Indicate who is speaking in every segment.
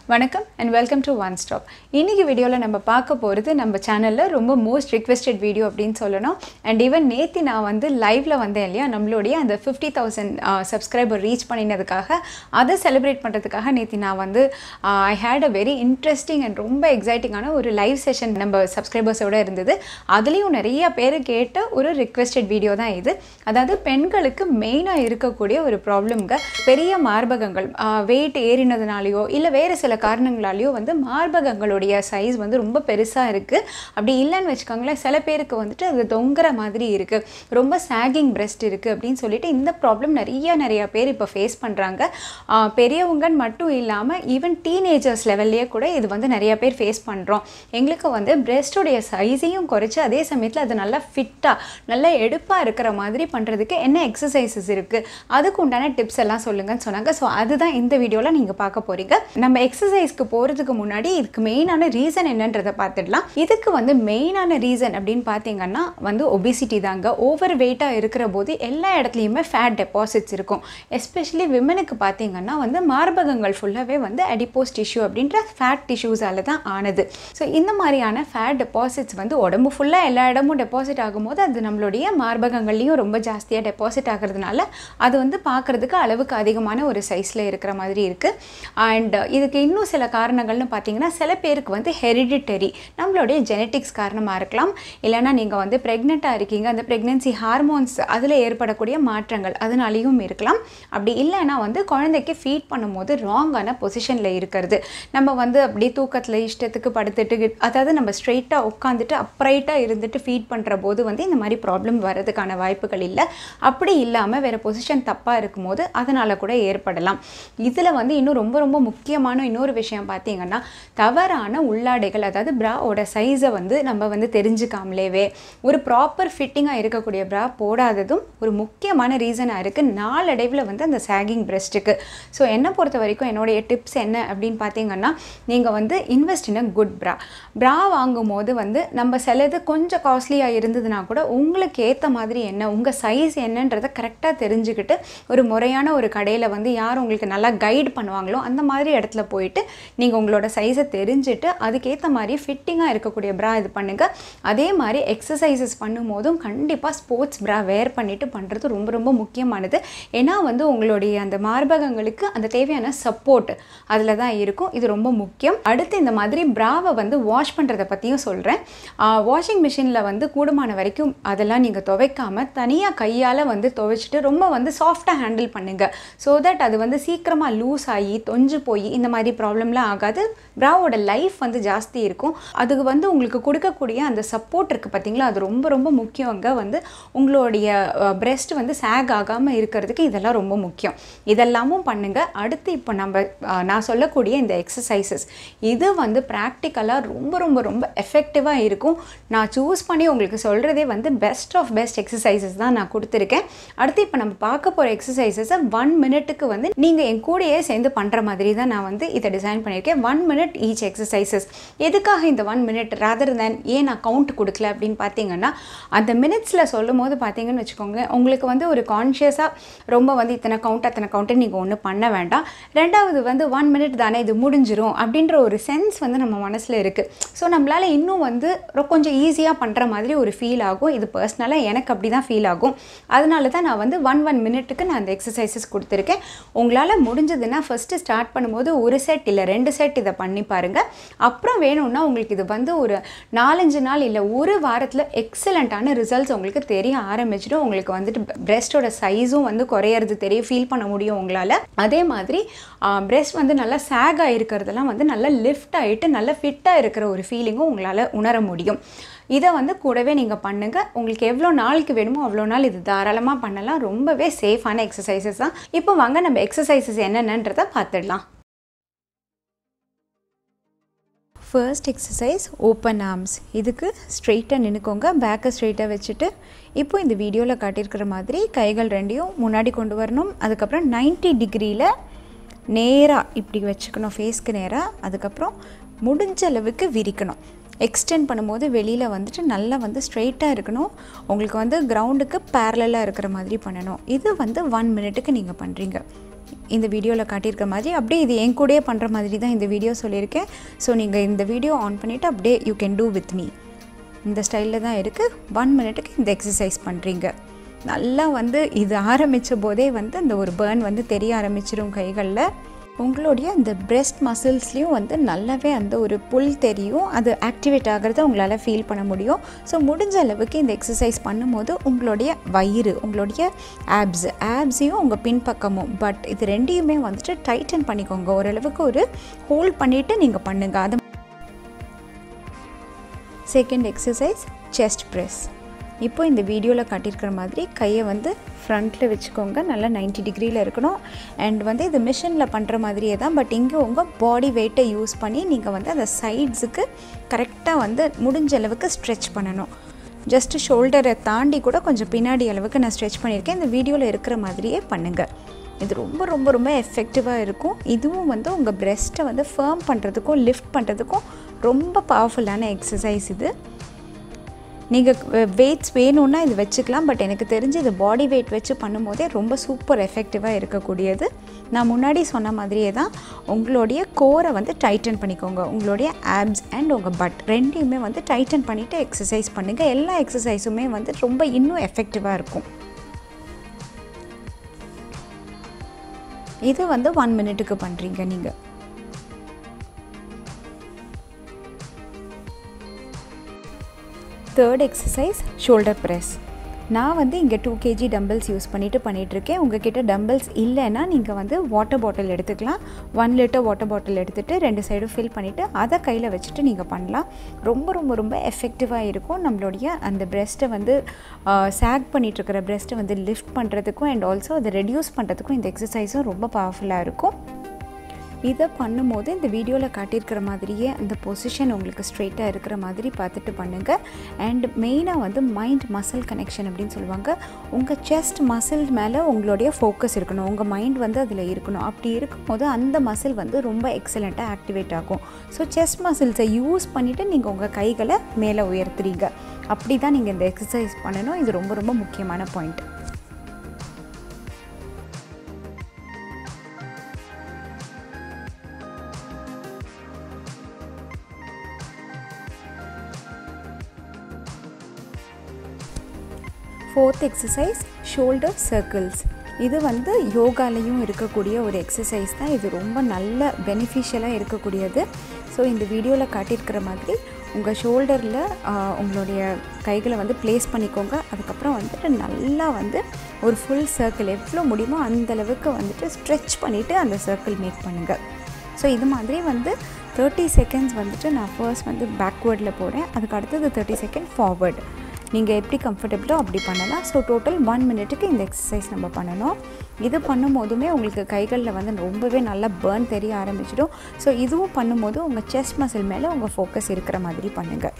Speaker 1: வணக்கம் and welcome to one stop இன்னைக்கு வீடியோவில் நம்ம பார்க்க போகிறது நம்ம சேனலில் ரொம்ப மோஸ்ட் ரிக்வெஸ்டட் வீடியோ அப்படின்னு சொல்லணும் அண்ட் ஈவன் நேத்தி நான் வந்து லைவ்ல வந்தேன் இல்லையா நம்மளுடைய அந்த ஃபிஃப்டி தௌசண்ட் சப்ஸ்கிரைபர் ரீச் பண்ணினதுக்காக அதை செலிப்ரேட் பண்ணுறதுக்காக நேத்தி நான் வந்து I had a very interesting and ரொம்ப எக்ஸைட்டிங்கான ஒரு லைவ் செஷன் நம்ம சப்ஸ்கிரைபர்ஸோட இருந்தது அதுலேயும் நிறைய பேர் கேட்ட ஒரு ரிக்வெஸ்டட் வீடியோ தான் இது அதாவது பெண்களுக்கு மெயினாக இருக்கக்கூடிய ஒரு ப்ராப்ளம்ங்க பெரிய மார்பகங்கள் வெயிட் ஏறினதுனாலையோ இல்லை வேறு சில காரணங்களாலேயோ வந்து மார்பகங்களுடைய சைஸ் வந்து ரொம்ப பெருசாக இருக்குது அப்படி இல்லைன்னு வச்சுக்கோங்களேன் சில பேருக்கு வந்துட்டு அது தொங்குற மாதிரி இருக்குது ரொம்ப சாகிங் பிரெஸ்ட் இருக்குது அப்படின்னு சொல்லிட்டு இந்த ப்ராப்ளம் நிறைய நிறைய பேர் இப்போ ஃபேஸ் பண்ணுறாங்க பெரியவங்கன்னு மட்டும் இல்லாமல் ஈவன் டீனேஜர்ஸ் லெவல்லையே கூட இது வந்து நிறைய பேர் ஃபேஸ் பண்ணுறோம் எங்களுக்கு வந்து பிரெஸ்டோடைய சைஸையும் குறைச்சி அதே சமயத்தில் அது நல்லா ஃபிட்டாக நல்லா எடுப்பாக இருக்கிற மாதிரி பண்ணுறதுக்கு என்ன எக்ஸசைசஸ் இருக்குது அதுக்கு உண்டான டிப்ஸ் எல்லாம் சொல்லுங்கன்னு சொன்னாங்க ஸோ அதுதான் இந்த வீடியோவில் நீங்கள் பார்க்க போகிறீங்க நம்ம எக்ஸசைஸ்க்கு போகிறதுக்கு முன்னாடி இதுக்கு மெயினான ரீசன் என்னன்றதை பார்த்துடலாம் இதுக்கு வந்து மெயினான ரீசன் அப்படின்னு பார்த்தீங்கன்னா வந்து ஒபிசிட்டி தாங்க ஓவர் வெயிட்டாக இருக்கிற போது எல்லா இடத்துலையுமே ஃபேட் டெபாசிட்ஸ் இருக்கும் எஸ்பெஷலி விமனுக்கு பார்த்தீங்கன்னா வந்து மார்பகங்கள் ஃபுல்லாகவே வந்து அடிப்போஸ் டிஷ்யூ அப்படின்ற ஃபேட் டிஷ்யூஸால் தான் ஆனது ஸோ இந்த மாதிரியான ஃபேட் டெபாசிட்ஸ் வந்து உடம்பு ஃபுல்லாக எல்லா இடமும் டெபாசிட் ஆகும்போது அது நம்மளுடைய மார்பகங்கள்லையும் ரொம்ப ஜாஸ்தியாக டெபாசிட் ஆகிறதுனால அது வந்து பார்க்குறதுக்கு அளவுக்கு அதிகமான ஒரு சைஸில் இருக்கிற மாதிரி இருக்குது அண்ட் இதுக்கு இன்னும் சில காரணங்கள்னு பார்த்தீங்கன்னா சில பேருக்கு வந்து ஹெரிடிட்டரி நம்மளுடைய ஜெனட்டிக்ஸ் காரணமாக இருக்கலாம் இல்லைனா நீங்கள் வந்து ப்ரெக்னெண்ட்டாக இருக்கீங்க அந்த ப்ரெக்னென்சி ஹார்மோன்ஸ் அதில் ஏற்படக்கூடிய மாற்றங்கள் அதனாலேயும் இருக்கலாம் அப்படி இல்லைன்னா வந்து குழந்தைக்கு ஃபீட் பண்ணும்போது ராங்கான பொசிஷனில் இருக்கிறது நம்ம வந்து அப்படியே தூக்கத்தில் இஷ்டத்துக்கு படுத்துட்டு அதாவது நம்ம ஸ்ட்ரெயிட்டாக உட்காந்துட்டு அப்ரைட்டாக இருந்துட்டு ஃபீட் பண்ணுற போது வந்து இந்த மாதிரி ப்ராப்ளம் வர்றதுக்கான வாய்ப்புகள் இல்லை அப்படி இல்லாமல் வேறு பொசிஷன் தப்பாக இருக்கும்போது அதனால் கூட ஏற்படலாம் இதில் வந்து இன்னும் ரொம்ப ரொம்ப முக்கியமான இன்னொரு விஷயம் பார்த்தீங்கன்னா தவறான உள்ளாடைகள் அதாவது ப்ராவோட சைஸை வந்து நம்ம வந்து தெரிஞ்சுக்காமலேவே ஒரு ப்ராப்பர் ஃபிட்டிங்காக இருக்கக்கூடிய ப்ரா போடாததும் ஒரு முக்கியமான ரீசனாக இருக்குது நாளடைவில் வந்து அந்த சாகிங் பிரெஸ்ட்டுக்கு ஸோ என்னை பொறுத்த வரைக்கும் என்னுடைய டிப்ஸ் என்ன அப்படின்னு பார்த்தீங்கன்னா நீங்கள் வந்து இன்வெஸ்ட் இன் அ குட் ப்ரா ப்ரா வாங்கும் போது வந்து நம்ம சிலது கொஞ்சம் காஸ்ட்லியாக இருந்ததுன்னா கூட உங்களுக்கு ஏற்ற மாதிரி என்ன உங்கள் சைஸ் என்னன்றதை கரெக்டாக தெரிஞ்சுக்கிட்டு ஒரு முறையான ஒரு கடையில் வந்து யார் உங்களுக்கு நல்லா கைட் பண்ணுவாங்களோ அந்த மாதிரி இடத்துல போயிட்டு நீங்கள் உங்களோட சைஸை தெரிஞ்சுட்டு அதுக்கேற்ற மாதிரி ஃபிட்டிங்காக இருக்கக்கூடிய ப்ரா இது பண்ணுங்கள் அதே மாதிரி எக்ஸசைசஸ் பண்ணும்போதும் கண்டிப்பாக ஸ்போர்ட்ஸ் ப்ரா வேர் பண்ணிவிட்டு பண்ணுறது ரொம்ப ரொம்ப முக்கியமானது ஏன்னா வந்து உங்களுடைய அந்த மார்பகங்களுக்கு அந்த தேவையான சப்போர்ட் அதில் தான் இருக்கும் இது ரொம்ப முக்கியம் அடுத்து இந்த மாதிரி ப்ராவை வந்து வாஷ் பண்ணுறதை பற்றியும் சொல்கிறேன் வாஷிங் மிஷினில் வந்து கூடுமான வரைக்கும் அதெல்லாம் நீங்கள் துவைக்காமல் தனியாக கையால் வந்து துவைச்சிட்டு ரொம்ப வந்து சாஃப்டாக ஹேண்டில் பண்ணுங்கள் ஸோ தட் அது வந்து சீக்கிரமாக லூஸ் ஆகி தொஞ்சு போய் இந்த மாதிரி ப்ராப்ளம்லாம் ஆகாது ப்ராவோட லைஃப் வந்து ஜாஸ்தி இருக்கும் அதுக்கு வந்து உங்களுக்கு கொடுக்கக்கூடிய அந்த சப்போர்ட் இருக்குது பார்த்தீங்களா அது ரொம்ப ரொம்ப முக்கியங்க வந்து உங்களுடைய பிரெஸ்ட் வந்து சேக் ஆகாமல் இருக்கிறதுக்கு இதெல்லாம் ரொம்ப முக்கியம் இதெல்லாமும் பண்ணுங்கள் அடுத்து இப்போ நம்ம நான் சொல்லக்கூடிய இந்த எக்ஸசைசஸ் இது வந்து ப்ராக்டிக்கலாக ரொம்ப ரொம்ப ரொம்ப எஃபெக்டிவாக இருக்கும் நான் சூஸ் பண்ணி உங்களுக்கு சொல்கிறதே வந்து பெஸ்ட் ஆஃப் பெஸ்ட் எக்ஸசைசஸ் தான் நான் கொடுத்துருக்கேன் அடுத்து இப்போ நம்ம பார்க்க போகிற எக்ஸசைசஸை ஒன் மினிட்டுக்கு வந்து நீங்கள் என் கூடயே சேர்ந்து பண்ணுற மாதிரி தான் நான் வந்து இதை டிசைன் பண்ணியிருக்கேன் ஒன் மினிட் ஈச் எக்ஸசைசஸ் எதுக்காக இந்த ஒன் மினிட் ரேதர் தேன் ஏன் நான் கவுண்ட் கொடுக்கல அப்படின்னு பார்த்தீங்கன்னா அந்த மினிட்ஸில் சொல்லும் போது பார்த்தீங்கன்னு வச்சுக்கோங்க உங்களுக்கு வந்து ஒரு கான்ஷியஸாக ரொம்ப வந்து இத்தனை கவுண்ட் அத்தனை கவுண்ட்டு நீங்கள் ஒன்றும் பண்ண வேண்டாம் ரெண்டாவது வந்து ஒன் மினிட் தானே இது முடிஞ்சிரும் அப்படின்ற ஒரு சென்ஸ் வந்து நம்ம மனசில் இருக்குது ஸோ நம்மளால் இன்னும் வந்து கொஞ்சம் ஈஸியாக பண்ணுற மாதிரி ஒரு ஃபீல் ஆகும் இது பர்சனலாக எனக்கு அப்படி தான் ஃபீல் ஆகும் அதனால தான் நான் வந்து ஒன் ஒன் மினிட்டுக்கு நான் அந்த எக்ஸசைசஸ் கொடுத்துருக்கேன் உங்களால் முடிஞ்சதுன்னா ஃபஸ்ட்டு ஸ்டார்ட் பண்ணும்போது ஒரு செட் இல்லை ரெண்டு செட் இதை பண்ணி பாருங்கள் அப்புறம் வேணும்னா உங்களுக்கு இது வந்து ஒரு நாலஞ்சு நாள் இல்லை ஒரு வாரத்தில் எக்ஸலண்ட்டான ரிசல்ட்ஸ் உங்களுக்கு தெரிய ஆரம்பிச்சிடும் உங்களுக்கு வந்துட்டு பிரெஸ்டோட சைஸும் வந்து குறையிறது தெரியும் ஃபீல் பண்ண முடியும் உங்களால் அதே மாதிரி பிரெஸ்ட் வந்து நல்லா சேகாக இருக்கிறதெல்லாம் வந்து நல்லா லிஃப்ட் ஆகிட்டு நல்லா ஃபிட்டாக இருக்கிற ஒரு ஃபீலிங்கும் உங்களால் உணர முடியும் இதை வந்து கூடவே நீங்கள் பண்ணுங்கள் உங்களுக்கு எவ்வளோ நாளுக்கு வேணுமோ அவ்வளோ நாள் இது தாராளமாக பண்ணலாம் ரொம்பவே சேஃபான எக்ஸசைசஸ் தான் இப்போ வாங்க நம்ம எக்ஸசைசஸ் என்னென்னன்றதை பார்த்துடலாம் ஃபர்ஸ்ட் எக்ஸசைஸ் ஓப்பன் ஆர்ம்ஸ் இதுக்கு ஸ்ட்ரெயிட்டாக நின்றுக்கோங்க பேக்கை ஸ்ட்ரெயிட்டாக வச்சுட்டு இப்போ இந்த வீடியோவில் காட்டியிருக்கிற மாதிரி கைகள் ரெண்டையும் முன்னாடி கொண்டு வரணும் அதுக்கப்புறம் நைன்ட்டி டிகிரியில் நேராக இப்படி வச்சுக்கணும் ஃபேஸ்க்கு நேராக அதுக்கப்புறம் முடிஞ்ச அளவுக்கு விரிக்கணும் எக்ஸ்டெண்ட் பண்ணும்போது வெளியில் வந்துட்டு நல்லா வந்து ஸ்ட்ரெயிட்டாக இருக்கணும் உங்களுக்கு வந்து கிரவுண்டுக்கு பேரலாக இருக்கிற மாதிரி பண்ணணும் இது வந்து ஒன் மினிட்டுக்கு நீங்கள் பண்ணுறீங்க இந்த வீடியோவில் காட்டியிருக்க மாதிரி அப்படியே இது என் கூடயே பண்ணுற மாதிரி தான் இந்த வீடியோ சொல்லியிருக்கேன் ஸோ நீங்கள் இந்த வீடியோ ஆன் பண்ணிவிட்டு அப்படியே you can do with me இந்த ஸ்டைலில் தான் இருக்குது ஒன் மினிட்டுக்கு இந்த எக்ஸசைஸ் பண்ணுறீங்க நல்லா வந்து இது ஆரம்பித்த போதே வந்து அந்த ஒரு பேர்ன் வந்து தெரிய ஆரம்பிச்சிடும் கைகளில் உங்களுடைய இந்த பிரெஸ்ட் மசில்ஸ்லேயும் வந்து நல்லாவே அந்த ஒரு புல் தெரியும் அது ஆக்டிவேட் ஆகிறத உங்களால் ஃபீல் பண்ண முடியும் ஸோ முடிஞ்ச அளவுக்கு இந்த எக்ஸசைஸ் பண்ணும்போது உங்களுடைய வயிறு உங்களுடைய ஆப்ஸ் ஆப்ஸையும் உங்கள் பின்பக்கமும் பட் இது ரெண்டையுமே வந்துட்டு டைட்டன் பண்ணிக்கோங்க ஓரளவுக்கு ஒரு ஹோல்ட் பண்ணிவிட்டு நீங்கள் பண்ணுங்கள் அது செகண்ட் எக்ஸசைஸ் செஸ்ட் ப்ரெஸ் இப்போ இந்த வீடியோவில் காட்டியிருக்கிற மாதிரி கையை வந்து ஃப்ரண்ட்டில் வச்சுக்கோங்க நல்லா 90 டிகிரியில் இருக்கணும் அண்ட் வந்து இது மிஷினில் பண்ணுற மாதிரியே தான் பட் இங்கே உங்கள் பாடி வெயிட்டை யூஸ் பண்ணி நீங்கள் வந்து அந்த சைட்ஸுக்கு கரெக்டாக வந்து முடிஞ்ச அளவுக்கு ஸ்ட்ரெச் பண்ணணும் ஜஸ்ட் ஷோல்டரை தாண்டி கூட கொஞ்சம் பின்னாடி அளவுக்கு நான் ஸ்ட்ரெச் பண்ணியிருக்கேன் இந்த வீடியோவில் இருக்கிற மாதிரியே பண்ணுங்கள் இது ரொம்ப ரொம்ப ரொம்ப எஃபெக்டிவாக இருக்கும் இதுவும் வந்து உங்கள் பிரெஸ்ட்டை வந்து ஃபேர்ம் பண்ணுறதுக்கும் லிஃப்ட் பண்ணுறதுக்கும் ரொம்ப பவர்ஃபுல்லான எக்ஸசைஸ் இது நீங்கள் வெயிட்ஸ் வேணும்னா இது வச்சுக்கலாம் பட் எனக்கு தெரிஞ்சு இது பாடி வெயிட் வச்சு பண்ணும்போதே ரொம்ப சூப்பர் எஃபெக்டிவாக இருக்கக்கூடியது நான் முன்னாடி சொன்ன மாதிரியே தான் உங்களுடைய கோரை வந்து டைட்டன் பண்ணிக்கோங்க உங்களுடைய ஆப்ஸ் அண்ட் உங்கள் பட் ரெண்டையுமே வந்து டைட்டன் பண்ணிவிட்டு எக்ஸசைஸ் பண்ணுங்கள் எல்லா எக்ஸசைஸுமே வந்து ரொம்ப இன்னும் எஃபெக்டிவாக இருக்கும் இது வந்து ஒன் மினிட்டுக்கு பண்ணுறீங்க நீங்கள் தேர்ட் எக்ஸசைஸ் ஷோல்டர் ப்ரெஸ் நான் வந்து இங்கே டூ கேஜி டம்பிள்ஸ் யூஸ் பண்ணிவிட்டு பண்ணிகிட்ருக்கேன் உங்ககிட்ட டம்பிள்ஸ் இல்லைன்னா நீங்கள் வந்து வாட்டர் பாட்டில் எடுத்துக்கலாம் ஒன் லிட்டர் வாட்டர் பாட்டில் எடுத்துகிட்டு ரெண்டு சைடும் ஃபில் பண்ணிவிட்டு அதை கையில் வச்சுட்டு நீங்கள் பண்ணலாம் ரொம்ப ரொம்ப ரொம்ப எஃபெக்டிவாக இருக்கும் நம்மளுடைய அந்த பிரெஸ்ட்டை வந்து சேக் பண்ணிகிட்ருக்கிற பிரெஸ்ட்டை வந்து லிஃப்ட் பண்ணுறதுக்கும் அண்ட் ஆல்சோ அதை ரெடியூஸ் பண்ணுறதுக்கும் இந்த எக்ஸசைஸும் ரொம்ப பவர்ஃபுல்லாக இருக்கும் இதை பண்ணும்போது இந்த வீடியோவில் காட்டியிருக்கிற மாதிரியே அந்த பொசிஷன் உங்களுக்கு ஸ்ட்ரெயிட்டாக இருக்கிற மாதிரி பார்த்துட்டு பண்ணுங்கள் அண்ட் மெயினாக வந்து மைண்ட் மசில் கனெக்ஷன் அப்படின்னு சொல்லுவாங்க உங்கள் செஸ்ட் மசில் மேலே உங்களுடைய ஃபோக்கஸ் இருக்கணும் உங்கள் மைண்ட் வந்து அதில் இருக்கணும் அப்படி இருக்கும்போது அந்த மசில் வந்து ரொம்ப எக்ஸலண்ட்டாக ஆக்டிவேட் ஆகும் ஸோ செஸ்ட் மசில்ஸை யூஸ் பண்ணிவிட்டு நீங்கள் உங்கள் கைகளை மேலே உயர்த்துறீங்க அப்படி தான் நீங்கள் இந்த எக்ஸசைஸ் பண்ணணும் இது ரொம்ப ரொம்ப முக்கியமான point fourth exercise shoulder circles இது வந்து யோகாலையும் இருக்கக்கூடிய ஒரு எக்ஸசைஸ் தான் இது ரொம்ப நல்ல பெனிஃபிஷியலாக இருக்கக்கூடியது ஸோ இந்த வீடியோவில் காட்டியிருக்கிற மாதிரி உங்கள் ஷோல்டரில் உங்களுடைய கைகளை வந்து ப்ளேஸ் பண்ணிக்கோங்க அதுக்கப்புறம் வந்துட்டு நல்லா வந்து ஒரு ஃபுல் சர்க்கிள் எவ்வளோ முடியுமோ அந்தளவுக்கு வந்துட்டு ஸ்ட்ரெச் பண்ணிவிட்டு அந்த சர்க்கிள் மேக் பண்ணுங்கள் ஸோ இது மாதிரி வந்து தேர்ட்டி செகண்ட்ஸ் வந்துட்டு நான் ஃபர்ஸ்ட் வந்து பேக்வேர்டில் போகிறேன் அதுக்கு அடுத்தது தேர்ட்டி செகண்ட் ஃபார்வர்டு நீங்கள் எப்படி கம்ஃபர்டபுளோ அப்படி பண்ணலாம் ஸோ டோட்டல் ஒன் மினிட்டுக்கு இந்த எக்ஸசைஸ் நம்ம பண்ணணும் இது பண்ணும்போதுமே உங்களுக்கு கைகளில் வந்து ரொம்பவே நல்லா பேர்ன் தெரிய ஆரம்பிச்சிடும் ஸோ இதுவும் பண்ணும்போது உங்கள் செஸ்ட் மசில் மேலே உங்கள் ஃபோக்கஸ் இருக்கிற மாதிரி பண்ணுங்கள்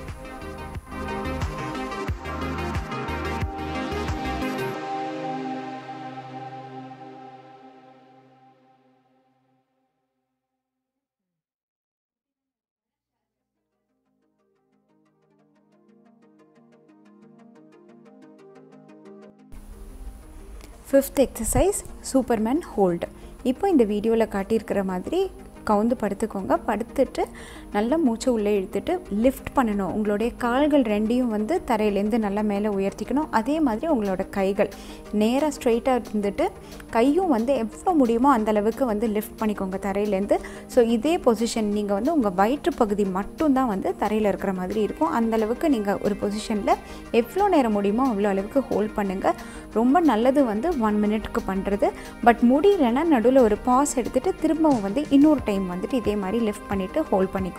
Speaker 1: ஃபிஃப்த் எக்ஸசைஸ் சூப்பர்மேன் ஹோல்டு இப்போ இந்த வீடியோவில் காட்டியிருக்கிற மாதிரி கவுந்து படுத்துக்கோங்க படுத்துட்டு நல்லா மூச்சை உள்ளே இழுத்துட்டு லிஃப்ட் பண்ணணும் உங்களுடைய கால்கள் ரெண்டையும் வந்து தரையிலேருந்து நல்லா மேலே உயர்த்திக்கணும் அதே மாதிரி உங்களோட கைகள் நேராக ஸ்ட்ரெயிட்டாக இருந்துட்டு கையும் வந்து எவ்வளோ முடியுமோ அந்த அளவுக்கு வந்து லிஃப்ட் பண்ணிக்கோங்க தரையிலேருந்து ஸோ இதே பொசிஷன் நீங்கள் வந்து உங்கள் வயிற்று பகுதி மட்டும்தான் வந்து தரையில் இருக்கிற மாதிரி இருக்கும் அந்த அளவுக்கு நீங்கள் ஒரு பொசிஷனில் எவ்வளோ நேரம் முடியுமோ அவ்வளோ அளவுக்கு ஹோல்ட் பண்ணுங்கள் ரொம்ப நல்லது வந்து ஒன் மினிட்க்கு பண்ணுறது பட் முடியலன்னா நடுவில் ஒரு பாஸ் எடுத்துகிட்டு திரும்பவும் வந்து இன்னொரு டைம் வந்துட்டு இதே மாதிரி லிஃப்ட் பண்ணிவிட்டு ஹோல்ட் பண்ணிக்கோங்க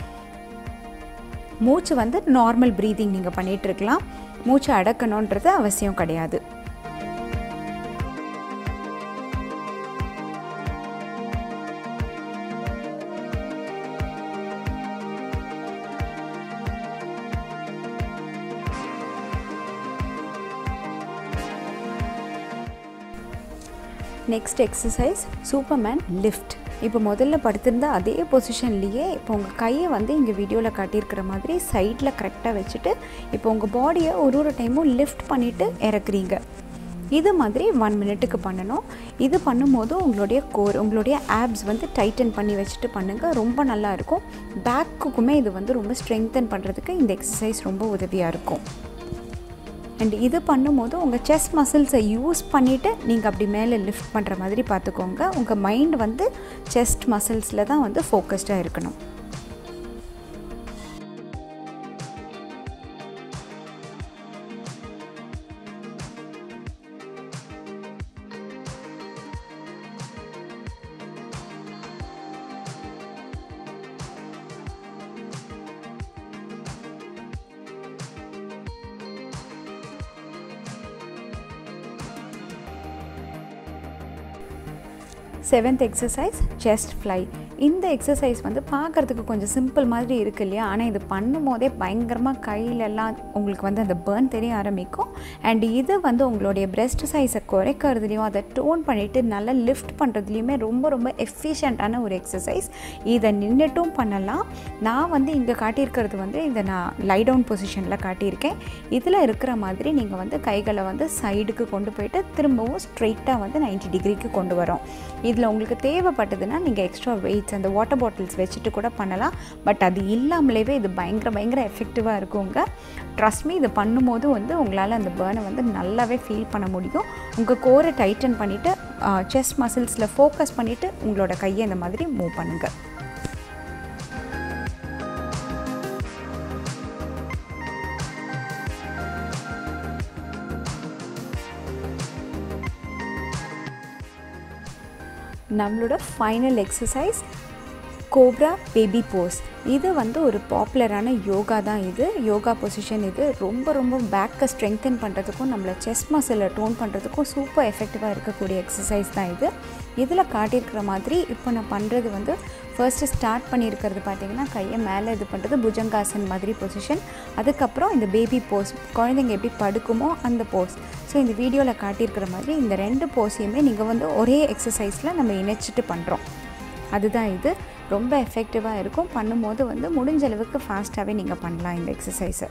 Speaker 1: மூச்சு வந்து நார்மல் ப்ரீதிங் நீங்கள் பண்ணிகிட்டு இருக்கலாம் மூச்சு அடக்கணுன்றது அவசியம் கிடையாது நெக்ஸ்ட் எக்ஸசைஸ் சூப்பர்மேன் லிஃப்ட் இப்போ முதல்ல படுத்திருந்த அதே பொசிஷன்லேயே இப்போ உங்கள் கையை வந்து இங்கே வீடியோவில் காட்டியிருக்கிற மாதிரி சைடில் கரெக்டாக வச்சுட்டு இப்போ உங்கள் பாடியை ஒரு ஒரு டைமும் லிஃப்ட் பண்ணிவிட்டு இறக்குறீங்க இது மாதிரி ஒன் மினிட்டுக்கு பண்ணணும் இது பண்ணும்போது உங்களுடைய கோர் உங்களுடைய ஆப்ஸ் வந்து டைட்டன் பண்ணி வச்சுட்டு பண்ணுங்கள் ரொம்ப நல்லா இருக்கும் பேக்குக்குமே இது வந்து ரொம்ப ஸ்ட்ரெங்தன் பண்ணுறதுக்கு இந்த எக்ஸசைஸ் ரொம்ப உதவியாக இருக்கும் அண்ட் இது பண்ணும்போது உங்கள் செஸ்ட் மசில்ஸை யூஸ் பண்ணிவிட்டு நீங்கள் அப்படி மேலே லிஃப்ட் பண்ணுற மாதிரி பார்த்துக்கோங்க உங்கள் மைண்ட் வந்து செஸ்ட் மசில்ஸில் தான் வந்து ஃபோக்கஸ்டாக இருக்கணும் செவன்த் எக்ஸசைஸ் செஸ்ட் ஃப்ளை இந்த எக்ஸசைஸ் வந்து பார்க்குறதுக்கு கொஞ்சம் சிம்பிள் மாதிரி இருக்கு இல்லையா ஆனால் இது பண்ணும் போதே பயங்கரமாக கையிலெல்லாம் உங்களுக்கு வந்து அந்த பேர்ன் தெரிய ஆரம்பிக்கும் அண்ட் இது வந்து உங்களுடைய பிரெஸ்ட் சைஸை குறைக்கிறதுலையும் அதை டோன் பண்ணிவிட்டு நல்லா லிஃப்ட் பண்ணுறதுலையுமே ரொம்ப ரொம்ப எஃபிஷியண்ட்டான ஒரு எக்ஸசைஸ் இதை நின்றுட்டும் பண்ணலாம் நான் வந்து இங்கே காட்டியிருக்கிறது வந்து இதை நான் லை டவுன் பொசிஷனில் காட்டியிருக்கேன் இதில் இருக்கிற மாதிரி நீங்கள் வந்து கைகளை வந்து சைடுக்கு கொண்டு போயிட்டு திரும்பவும் ஸ்ட்ரெயிட்டாக வந்து 90 டிகிரிக்கு கொண்டு வரோம் இதில் உங்களுக்கு தேவைப்பட்டதுன்னா நீங்கள் எக்ஸ்ட்ரா வெயிட்ஸ் அந்த வாட்டர் பாட்டில்ஸ் வச்சுட்டு கூட பண்ணலாம் பட் அது இல்லாமலேயே இது பயங்கர பயங்கர எஃபெக்டிவாக இருக்குங்க ட்ரஸ்ட் மீ இது பண்ணும்போது வந்து உங்களால் அந்த பேர்னை வந்து நல்லாவே ஃபீல் பண்ண முடியும் உங்கள் கோரை டைட்டன் பண்ணிவிட்டு செஸ்ட் மசில்ஸில் ஃபோக்கஸ் பண்ணிவிட்டு உங்களோட கையை இந்த மாதிரி மூவ் பண்ணுங்கள் நம்மளோட final exercise cobra baby pose இது வந்து ஒரு பாப்புலரான யோகா தான் இது யோகா பொசிஷன் இது ரொம்ப ரொம்ப பேக்கை ஸ்ட்ரெங்தன் பண்ணுறதுக்கும் நம்மளை செஸ்ட் மசிலை டோன் பண்ணுறதுக்கும் சூப்பர் எஃபெக்டிவாக இருக்கக்கூடிய எக்ஸசைஸ் தான் இது இதில் காட்டியிருக்கிற மாதிரி இப்போ நான் பண்ணுறது வந்து ஃபர்ஸ்ட்டு ஸ்டார்ட் பண்ணியிருக்கிறது பார்த்தீங்கன்னா கையை மேலே இது பண்ணுறது புஜங்காசன் மாதிரி பொசிஷன் அதுக்கப்புறம் இந்த பேபி போஸ் குழந்தைங்க எப்படி படுக்குமோ அந்த போஸ் ஸோ இந்த வீடியோவில் காட்டியிருக்கிற மாதிரி இந்த ரெண்டு போஸையுமே நீங்கள் வந்து ஒரே எக்ஸசைஸில் நம்ம இணைச்சிட்டு பண்ணுறோம் அதுதான் இது ரொம்ப எஃபெக்டிவாக இருக்கும் பண்ணும்போது வந்து முடிஞ்ச அளவுக்கு ஃபாஸ்ட்டாகவே நீங்கள் பண்ணலாம் இந்த எக்ஸசைஸை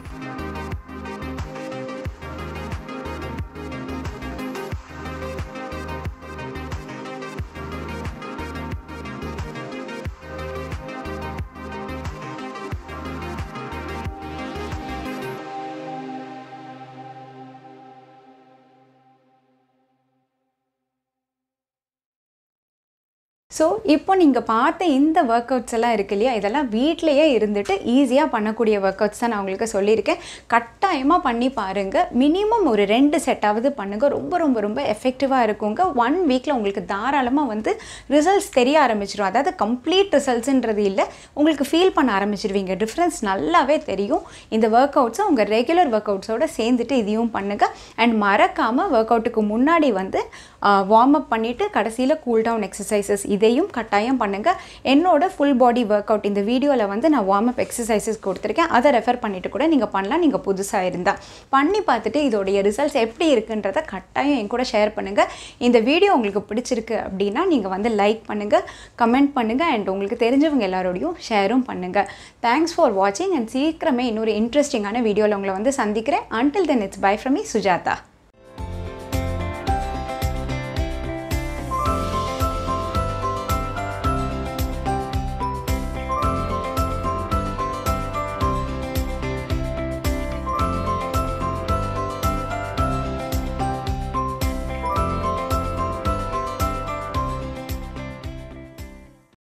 Speaker 1: ஸோ இப்போ நீங்கள் பார்த்த இந்த ஒர்க் அவுட்ஸ் எல்லாம் இருக்கு இல்லையா இதெல்லாம் வீட்டிலையே இருந்துட்டு ஈஸியாக பண்ணக்கூடிய ஒர்க் அவுட்ஸ் தான் நான் உங்களுக்கு சொல்லியிருக்கேன் கட்டாயமாக பண்ணி பாருங்கள் மினிமம் ஒரு ரெண்டு செட்டாவது பண்ணுங்கள் ரொம்ப ரொம்ப ரொம்ப எஃபெக்டிவாக இருக்குங்க ஒன் வீக்கில் உங்களுக்கு தாராளமாக வந்து ரிசல்ட்ஸ் தெரிய ஆரம்பிச்சிடும் அதாவது கம்ப்ளீட் ரிசல்ட்ஸுன்றது இல்லை உங்களுக்கு ஃபீல் பண்ண ஆரம்பிச்சிடுவீங்க டிஃப்ரென்ஸ் நல்லாவே தெரியும் இந்த ஒர்க் அவுட்ஸை உங்கள் ரெகுலர் ஒர்க் அவுட்ஸோட சேர்ந்துட்டு இதையும் பண்ணுங்கள் அண்ட் மறக்காமல் ஒர்க் அவுட்டுக்கு முன்னாடி வந்து வார்ம் அப் பண்ணிவிட்டு கடைசியில் கூல் டவுன் எக்ஸசைசஸ் இதையும் கட்டாயம் பண்ணுங்கள் என்னோட ஃபுல் பாடி ஒர்க் அவுட் இந்த வீடியோவில் வந்து நான் வார்ம் அப் எக்ஸசைசஸ் கொடுத்துருக்கேன் அதை ரெஃபர் பண்ணிவிட்டு கூட நீங்கள் பண்ணலாம் நீங்கள் புதுசாக இருந்தால் பண்ணி பார்த்துட்டு இதோடைய ரிசல்ட்ஸ் எப்படி இருக்குன்றதை கட்டாயம் என் கூட ஷேர் பண்ணுங்கள் இந்த வீடியோ உங்களுக்கு பிடிச்சிருக்கு அப்படின்னா நீங்கள் வந்து லைக் பண்ணுங்கள் கமெண்ட் பண்ணுங்கள் அண்ட் உங்களுக்கு தெரிஞ்சவங்க எல்லாரோடையும் ஷேரும் பண்ணுங்கள் தேங்க்ஸ் ஃபார் வாட்சிங் அண்ட் சீக்கிரமே இன்னொரு இன்ட்ரெஸ்டிங்கான வீடியோவில் உங்களை வந்து சந்திக்கிறேன் until then it's bye from me Sujatha